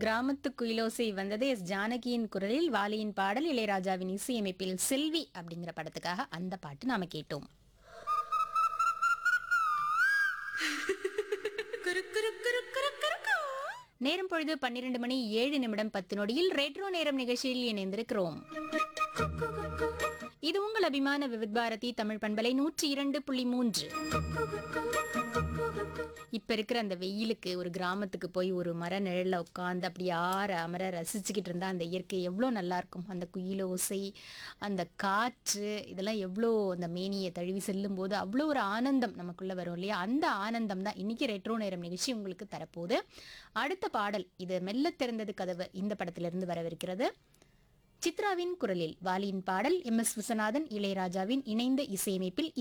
கிராமத்து குயிலோசை வந்தது எஸ் ஜானகியின் குரலில் வாலியின் பாடல் இளையராஜாவின் இசையமைப்பில் செல்வி அப்படிங்கிற படத்துக்காக அந்த பாட்டு நாம கேட்டோம் நேரம் பொழுது பன்னிரண்டு மணி ஏழு நிமிடம் பத்து நொடியில் ரெட்ரோ நேரம் நிகழ்ச்சியில் இணைந்திருக்கிறோம் இது உங்கள் அபிமான விவித் பாரதி தமிழ் பண்பலை நூற்றி இரண்டு புள்ளி மூன்று இப்ப இருக்கிற அந்த வெயிலுக்கு ஒரு கிராமத்துக்கு போய் ஒரு மர நிழல்ல உட்காந்து அப்படி ஆற அமர ரசிச்சுக்கிட்டு இருந்தா அந்த இயற்கை எவ்வளோ நல்லா இருக்கும் அந்த குயில் ஓசை அந்த காற்று இதெல்லாம் எவ்வளோ அந்த மேனியை தழுவி செல்லும் போது அவ்வளோ ஒரு ஆனந்தம் நமக்குள்ள வரும் இல்லையா அந்த ஆனந்தம் தான் இன்னைக்கு ரெட்ரோ நேரம் நிகழ்ச்சி உங்களுக்கு தரப்போகுது அடுத்த பாடல் இது மெல்ல திறந்தது கதவு இந்த படத்திலிருந்து வரவிருக்கிறது சித்ராவின் குரலில் வாலியின் பாடல் எம் எஸ் விஸ்வநாதன் இளையராஜாவின் இணைந்த இசையமைப்பில்